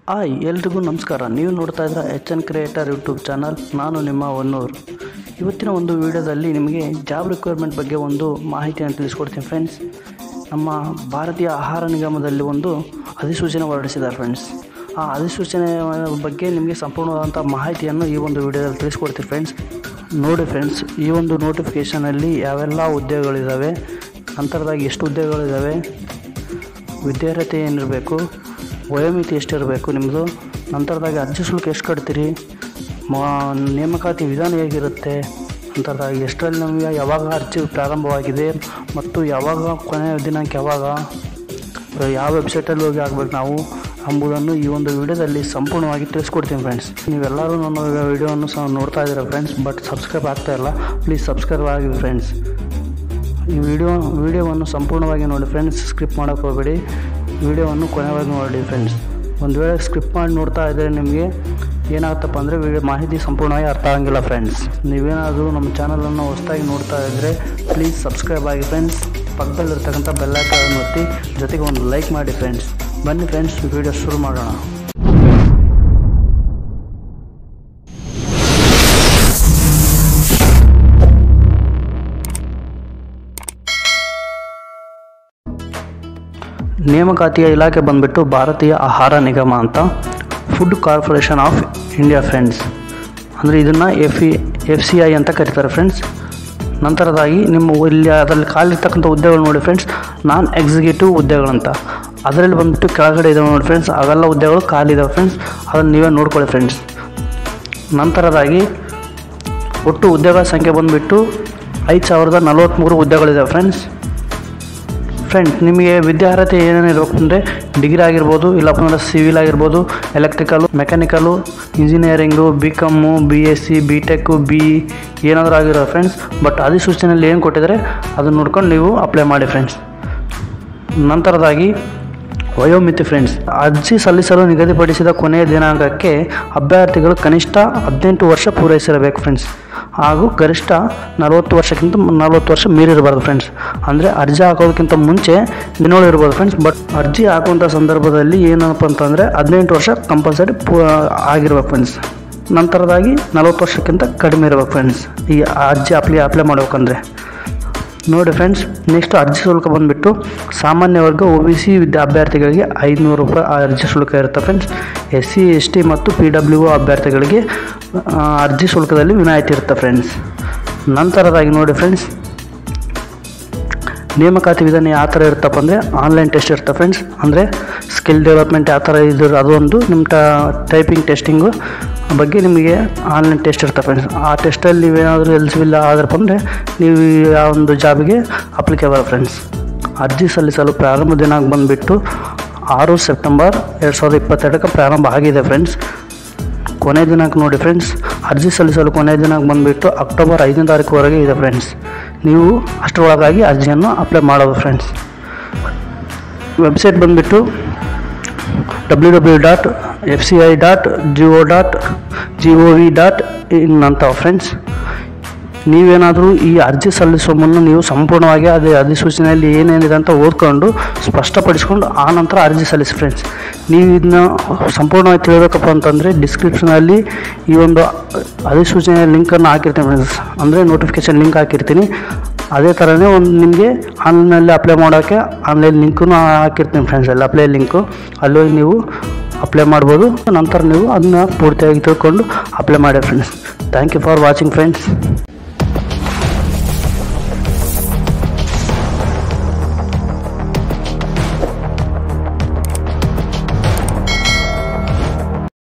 hi ಎಲ್ರಿಗೂ ನಮಸ್ಕಾರ ನೀವು ನೋಡ್ತಾ ಇದ್ದೀರಾ H N creator YouTube channel ನಾನು ನಿಮ್ಮ ಹೊನ್ನೂರು ಇವತ್ತಿನ ಒಂದು ವಿಡಿಯೋದಲ್ಲಿ ನಿಮಗೆ ಜಾಬ್ ರಿಕ್ವೈರ್ಮೆಂಟ್ ಬಗ್ಗೆ ಒಂದು ಮಾಹಿತಿಯನ್ನು ತಿಳಿಸ್ಕೊಡ್ತೀನಿ ಫ್ರೆಂಡ್ಸ್ ನಮ್ಮ ಭಾರತೀಯ ಆಹಾರ ನಿಗಮದಲ್ಲಿ ಒಂದು ಅಧಿಸೂಚನೆ ಹೊರಡಿಸಿದ್ದಾರೆ ಫ್ರೆಂಡ್ಸ್ ಆ ಅಧಿಸೂಚನೆ ಬಗ್ಗೆ ನಿಮಗೆ ಸಂಪೂರ್ಣವಾದಂಥ ಮಾಹಿತಿಯನ್ನು ಈ ಒಂದು ವಿಡಿಯೋದಲ್ಲಿ ತಿಳಿಸ್ಕೊಡ್ತೀನಿ ಫ್ರೆಂಡ್ಸ್ ನೋಡಿ ಫ್ರೆಂಡ್ಸ್ ಈ ಒಂದು ನೋಟಿಫಿಕೇಷನಲ್ಲಿ ಯಾವೆಲ್ಲ ಹುದ್ದೆಗಳಿದ್ದಾವೆ ನಂತರದಾಗಿ ಎಷ್ಟು ಹುದ್ದೆಗಳಿದ್ದಾವೆ ವಿದ್ಯಾರ್ಹತೆ ಏನಿರಬೇಕು ವಯೋಮಿತಿ ಎಷ್ಟಿರಬೇಕು ನಿಮ್ಮದು ನಂತರದಾಗಿ ಅರ್ಜಿ ಶುಲ್ಕ ಎಷ್ಟು ಕಟ್ತೀರಿ ಮಾ ನೇಮಕಾತಿ ವಿಧಾನ ಹೇಗಿರುತ್ತೆ ನಂತರದಾಗಿ ಎಷ್ಟರಲ್ಲಿ ನಮಗೆ ಯಾವಾಗ ಅರ್ಜಿ ಪ್ರಾರಂಭವಾಗಿದೆ ಮತ್ತು ಯಾವಾಗ ಕೊನೆಯ ದಿನಾಂಕ ಯಾವಾಗ ಯಾವ ವೆಬ್ಸೈಟಲ್ಲಿ ಹೋಗಿ ಹಾಕ್ಬೇಕು ನಾವು ಎಂಬುದನ್ನು ಈ ಒಂದು ವಿಡಿಯೋದಲ್ಲಿ ಸಂಪೂರ್ಣವಾಗಿ ತಿಳಿಸ್ಕೊಡ್ತೀನಿ ಫ್ರೆಂಡ್ಸ್ ನೀವೆಲ್ಲರೂ ನನ್ನ ವಿಡಿಯೋವನ್ನು ಸಹ ನೋಡ್ತಾ ಇದ್ದೀರಾ ಫ್ರೆಂಡ್ಸ್ ಬಟ್ ಸಬ್ಸ್ಕ್ರೈಬ್ ಆಗ್ತಾ ಇಲ್ಲ ಪ್ಲೀಸ್ ಸಬ್ಸ್ಕ್ರೈಬ್ ಆಗಿ ಫ್ರೆಂಡ್ಸ್ ಈ ವಿಡಿಯೋ ವಿಡಿಯೋವನ್ನು ಸಂಪೂರ್ಣವಾಗಿ ನೋಡಿ ಫ್ರೆಂಡ್ಸ್ ಸ್ಕ್ರಿಪ್ ಮಾಡೋಕ್ಕೆ ಹೋಗಬೇಡಿ ವಿಡಿಯೋವನ್ನು ಕೊನೆವರೆಗೂ ನೋಡಿ ಫ್ರೆಂಡ್ಸ್ ಒಂದು ವೇಳೆ ಸ್ಕ್ರಿಪ್ ಮಾಡಿ ನೋಡ್ತಾ ಇದ್ದರೆ ನಿಮಗೆ ಏನಾಗುತ್ತಪ್ಪ ಅಂದರೆ ವಿಡಿಯೋ ಮಾಹಿತಿ ಸಂಪೂರ್ಣವಾಗಿ ಅರ್ಥ ಆಗಂಗಿಲ್ಲ ಫ್ರೆಂಡ್ಸ್ ನೀವೇನಾದರೂ ನಮ್ಮ ಚಾನಲನ್ನು ಹೊಸದಾಗಿ ನೋಡ್ತಾ ಇದ್ದರೆ ಪ್ಲೀಸ್ ಸಬ್ಸ್ಕ್ರೈಬ್ ಆಗಿ ಫ್ರೆಂಡ್ಸ್ ಪಕ್ಕದಲ್ಲಿರ್ತಕ್ಕಂಥ ಬೆಲ್ಲೈಕನ್ನು ಒತ್ತಿ ಜೊತೆಗೆ ಒಂದು ಲೈಕ್ ಮಾಡಿ ಫ್ರೆಂಡ್ಸ್ ಬನ್ನಿ ಫ್ರೆಂಡ್ಸ್ ವಿಡಿಯೋ ಶುರು ಮಾಡೋಣ ನೇಮಕಾತಿಯ ಇಲಾಖೆ ಬಂದುಬಿಟ್ಟು ಭಾರತೀಯ ಆಹಾರ ನಿಗಮ ಅಂತ food corporation of India friends ಅಂದರೆ ಇದನ್ನು F E F C I ಅಂತ ಕರೀತಾರೆ ಫ್ರೆಂಡ್ಸ್ ನಂತರದಾಗಿ ನಿಮ್ಮ ಇಲ್ಲಿ ಅದರಲ್ಲಿ ಖಾಲಿರ್ತಕ್ಕಂಥ ಹುದ್ದೆಗಳು ನೋಡಿ ಫ್ರೆಂಡ್ಸ್ ನಾನ್ ಎಕ್ಸಿಕ್ಯೂಟಿವ್ ಹುದ್ದೆಗಳಂತ ಅದರಲ್ಲಿ ಬಂದುಬಿಟ್ಟು ಕೆಳಗಡೆ ಇದಾವೆ ನೋಡಿ ಫ್ರೆಂಡ್ಸ್ ಅವೆಲ್ಲ ಹುದ್ದೆಗಳು ಖಾಲಿ ಇದಾವೆ ಫ್ರೆಂಡ್ಸ್ ಅದನ್ನು ನೀವೇ ನೋಡ್ಕೊಳ್ಳಿ ಫ್ರೆಂಡ್ಸ್ ನಂತರದಾಗಿ ಒಟ್ಟು ಹುದ್ದೆಗಳ ಸಂಖ್ಯೆ ಬಂದುಬಿಟ್ಟು ಐದು ಸಾವಿರದ ನಲವತ್ತ್ಮೂರು ಹುದ್ದೆಗಳಿದ್ದಾವೆ ಫ್ರೆಂಡ್ಸ್ ಫ್ರೆಂಡ್ಸ್ ನಿಮಗೆ ವಿದ್ಯಾರ್ಹತೆ ಏನೇನು ಇರಬೇಕು ಅಂದರೆ ಡಿಗ್ರಿ ಆಗಿರ್ಬೋದು ಇಲ್ಲಪ್ಪ ಅಂದರೆ ಸಿವಿಲ್ ಆಗಿರ್ಬೋದು electrical mechanical engineering B com B S C B tech B ಏನಾದರೂ ಆಗಿರೋ ಫ್ರೆಂಡ್ಸ್ ಬಟ್ ಅಧಿಸೂಚನೆಯಲ್ಲಿ ಏನು ಕೊಟ್ಟಿದ್ದಾರೆ ಅದನ್ನು ನೋಡ್ಕೊಂಡು ನೀವು ಅಪ್ಲೈ ಮಾಡಿ ಫ್ರೆಂಡ್ಸ್ ನಂತರದಾಗಿ ವಯೋಮಿತಿ ಫ್ರೆಂಡ್ಸ್ ಅರ್ಜಿ ಸಲ್ಲಿಸಲು ನಿಗದಿಪಡಿಸಿದ ಕೊನೆಯ ದಿನಾಂಕಕ್ಕೆ ಅಭ್ಯರ್ಥಿಗಳು ಕನಿಷ್ಠ ಹದಿನೆಂಟು ವರ್ಷ ಪೂರೈಸಿರಬೇಕು ಫ್ರೆಂಡ್ಸ್ ಹಾಗೂ ಗರಿಷ್ಠ ನಲವತ್ತು ವರ್ಷಕ್ಕಿಂತ ನಲವತ್ತು ವರ್ಷ ಮೀರಿರಬಾರ್ದು ಫ್ರೆಂಡ್ಸ್ ಅಂದರೆ ಅರ್ಜಿ ಹಾಕೋದಕ್ಕಿಂತ ಮುಂಚೆ ದಿನಗಳು ಇರ್ಬೋದು ಫ್ರೆಂಡ್ಸ್ ಬಟ್ ಅರ್ಜಿ ಹಾಕುವಂಥ ಸಂದರ್ಭದಲ್ಲಿ ಏನಪ್ಪ ಅಂತಂದರೆ ಹದಿನೆಂಟು ವರ್ಷ ಕಂಪಲ್ಸರಿ ಪೂ ಆಗಿರ್ಬೇಕು ಫ್ರೆಂಡ್ಸ್ ನಂತರದಾಗಿ ನಲವತ್ತು ವರ್ಷಕ್ಕಿಂತ ಕಡಿಮೆ ಇರ್ಬೇಕು ಫ್ರೆಂಡ್ಸ್ ಈ ಅರ್ಜಿ ಅಪ್ಲೈ ಅಪ್ಲೈ ಮಾಡ್ಬೇಕಂದ್ರೆ ನೋಡಿ ಫ್ರೆಂಡ್ಸ್ ನೆಕ್ಸ್ಟ್ ಅರ್ಜಿ ಶುಲ್ಕ ಬಂದುಬಿಟ್ಟು ಸಾಮಾನ್ಯ ವರ್ಗ ಒ ಬಿ ಸಿ ವಿದ್ಯಾ ಅಭ್ಯರ್ಥಿಗಳಿಗೆ ಐದುನೂರು ರೂಪಾಯಿ ಅರ್ಜಿ ಶುಲ್ಕ ಇರುತ್ತೆ friends S C S T ಮತ್ತು ಪಿ ಡಬ್ಲ್ಯೂ ಅಭ್ಯರ್ಥಿಗಳಿಗೆ ಆ, ಅರ್ಜಿ ಶುಲ್ಕದಲ್ಲಿ ವಿನಾಯಿತಿ ಇರುತ್ತೆ ಫ್ರೆಂಡ್ಸ್ ನಂತರದಾಗಿ ನೋಡಿ ಫ್ರೆಂಡ್ಸ್ ನೇಮಕಾತಿ ವಿಧಾನ ಯಾವ ಥರ ಇರುತ್ತಪ್ಪ ಅಂದರೆ ಆನ್ಲೈನ್ ಟೆಸ್ಟ್ ಇರುತ್ತೆ ಫ್ರೆಂಡ್ಸ್ ಅಂದರೆ ಸ್ಕಿಲ್ ಡೆವಲಪ್ಮೆಂಟ್ ಯಾವ ಥರ ಇದ್ರ ಅದೊಂದು ನಿಮ್ಮ ಟ ಟೈಪಿಂಗ್ ಟೆಸ್ಟಿಂಗು ಬಗ್ಗೆ ನಿಮಗೆ ಆನ್ಲೈನ್ ಟೆಸ್ಟ್ ಇರುತ್ತೆ ಫ್ರೆಂಡ್ಸ್ ಆ ಟೆಸ್ಟಲ್ಲಿ ನೀವೇನಾದರೂ ಎಲಿಜಿಬಲ್ ಆದ್ರಪ್ಪ ಅಂದರೆ ನೀವು ಆ ಒಂದು ಜಾಬಿಗೆ ಅಪ್ಲಿಕೇಬಲ್ ಫ್ರೆಂಡ್ಸ್ ಅರ್ಜಿ ಸಲ್ಲಿಸಲು ಪ್ರಾರಂಭ ದಿನಾಂಕ ಬಂದುಬಿಟ್ಟು ಆರು ಸೆಪ್ಟೆಂಬರ್ ಎರಡು ಸಾವಿರದ ಇಪ್ಪತ್ತೆರಡಕ್ಕೆ ಪ್ರಾರಂಭ ಆಗಿದೆ ಫ್ರೆಂಡ್ಸ್ ಕೊನೆಯ ದಿನಾಂಕ ನೋಡಿ ಫ್ರೆಂಡ್ಸ್ ಅರ್ಜಿ ಸಲ್ಲಿಸಲು ಕೊನೆಯ ದಿನಾಂಕ ಬಂದುಬಿಟ್ಟು ಅಕ್ಟೋಬರ್ ಐದನೇ ತಾರೀಕುವರೆಗೆ ಇದೆ ಫ್ರೆಂಡ್ಸ್ ನೀವು ಅಷ್ಟರೊಳಗಾಗಿ ಅರ್ಜಿಯನ್ನು ಅಪ್ಲೈ ಮಾಡೋದು ಫ್ರೆಂಡ್ಸ್ ವೆಬ್ಸೈಟ್ ಬಂದುಬಿಟ್ಟು W W dot F C I dot G O dot G O V dot in ಅಂತ ಫ್ರೆಂಡ್ಸ್ ನೀವೇನಾದರೂ ಈ ಅರ್ಜಿ ಸಲ್ಲಿಸುವ ಮುನ್ನ ನೀವು ಸಂಪೂರ್ಣವಾಗಿ ಅದೇ ಅಧಿಸೂಚನೆಯಲ್ಲಿ ಏನೇನಿದೆ ಅಂತ ಓದ್ಕೊಂಡು ಸ್ಪಷ್ಟಪಡಿಸ್ಕೊಂಡು ಆ ನಂತರ ಅರ್ಜಿ ಸಲ್ಲಿಸಿ ಫ್ರೆಂಡ್ಸ್ ನೀವು ಇದನ್ನ ಸಂಪೂರ್ಣವಾಗಿ ತಿಳಿಬೇಕಪ್ಪ ಅಂತಂದರೆ ಡಿಸ್ಕ್ರಿಪ್ಷನಲ್ಲಿ ಈ ಒಂದು ಅಧಿಸೂಚನೆಯ ಲಿಂಕನ್ನು ಹಾಕಿರ್ತೀನಿ ಫ್ರೆಂಡ್ಸ್ ಅಂದರೆ ನೋಟಿಫಿಕೇಷನ್ ಲಿಂಕ್ ಹಾಕಿರ್ತೀನಿ ಅದೇ ಥರನೇ ಒಂದು ನಿಮಗೆ ಆನ್ಲೈನಲ್ಲಿ ಅಪ್ಲೈ ಮಾಡೋಕ್ಕೆ ಆನ್ಲೈನ್ ಲಿಂಕನ್ನು ಹಾಕಿರ್ತೀನಿ ಫ್ರೆಂಡ್ಸ್ ಅಲ್ಲಿ ಅಪ್ಲೈ ಲಿಂಕು ಅಲ್ಲಿ ಹೋಗಿ ನೀವು ಅಪ್ಲೈ ಮಾಡ್ಬೋದು ನಂತರ ನೀವು ಅದನ್ನ ಪೂರ್ತಿಯಾಗಿ ತಿಳ್ಕೊಂಡು ಅಪ್ಲೈ ಮಾಡಿ friends thank you for watching friends